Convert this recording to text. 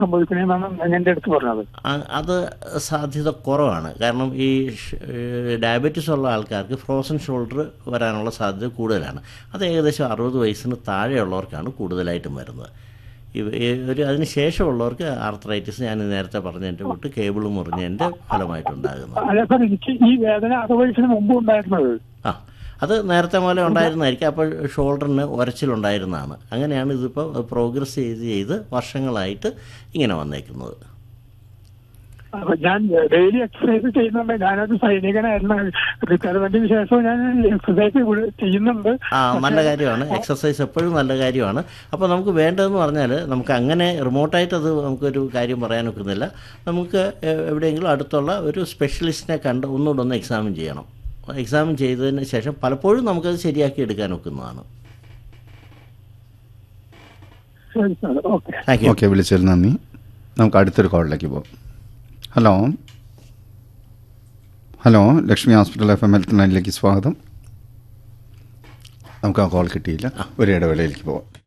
സംഭവിക്കണമെന്നാണ് എന്റെ അടുത്ത് പറഞ്ഞത് ആ- അത് സാധ്യത കുറവാണ് കാരണം ഈ ഷ്- ഏഹ് ഡയബറ്റീസ് ഉള്ള ആൾക്കാർക്ക് ഫ്രോസൺ ഷോൾഡർ വരാനുള്ള സാധ്യത കൂടുതലാണ് അത് ഏകദേശം അറുപത് വയസ്സിന് താഴെയുള്ളവർക്കാണ് കൂടുതലായിട്ടും വരുന്നത് ഇവ- ഈ ഒരു അതിന് ശേഷമുള്ളവർക്ക് ആർത്രൈറ്റിസ് ഞാൻ നേരത്തെ പറഞ്ഞതിൻ്റെ കൂട്ട് കേബിൾ മുറിഞ്ഞതിൻ്റെ ഫലമായിട്ടുണ്ടാകുന്നത് അല്ല സാർ എനിക്ക് ഈ വേദന അറുപത് വയസ്സിന് മുമ്പ് ഉണ്ടായിരുന്നത് ആ അത് നേരത്തെ പോലെ ഉണ്ടായിരുന്നായിരിക്കും അപ്പോൾ ഷോൾഡറിന് ഉരച്ചിലുണ്ടായിരുന്നതാണ് അങ്ങനെയാണ് ഇതിപ്പോൾ പ്രോഗ്രസ് ചെയ്ത് ചെയ്ത് വർഷങ്ങളായിട്ട് ഇങ്ങനെ വന്നേക്കുന്നത് അപ്പൊ ഞാൻ ഡെയിലി എക്സസൈസ് ചെയ്യുന്നുണ്ട് ഞാനൊരു സൈനികനായിരുന്നു റിട്ടയർമെന്റിന് ശേഷം ഞാൻ എക്സസൈസ് ചെയ്യുന്നുണ്ട് ആ നല്ല കാര്യമാണ് എക്സസൈസ് എപ്പോഴും നല്ല കാര്യമാണ് അപ്പോൾ നമുക്ക് വേണ്ടതെന്ന് പറഞ്ഞാൽ നമുക്ക് അങ്ങനെ റിമോട്ടായിട്ട് അത് നമുക്കൊരു കാര്യം പറയാൻ ഒക്കുന്നില്ല നമുക്ക് എ- എവിടെയെങ്കിലും അടുത്തുള്ള ഒരു സ്പെഷ്യലിസ്റ്റിനെ കണ്ട് ഒന്നുകൂടെ ഒന്ന് എക്സാമിൻ ചെയ്യണം എക്സാമിൻ ചെയ്തതിന് ശേഷം പലപ്പോഴും നമുക്കത് ശരിയാക്കി എടുക്കാൻ ഒക്കുന്നതാണ് ശരി sir okay thank you okay വിളിച്ചതിൽ നന്ദി നമുക്ക് അടുത്തൊരു കോളിലേക്ക് പോകാം hello hello Lakshmi hospital F M health നയനിലേക്ക് സ്വാഗതം നമുക്ക് ആ കോൾ കിട്ടിയില്ല ഒരു ഇടവേളയിലേക്ക് പോകാം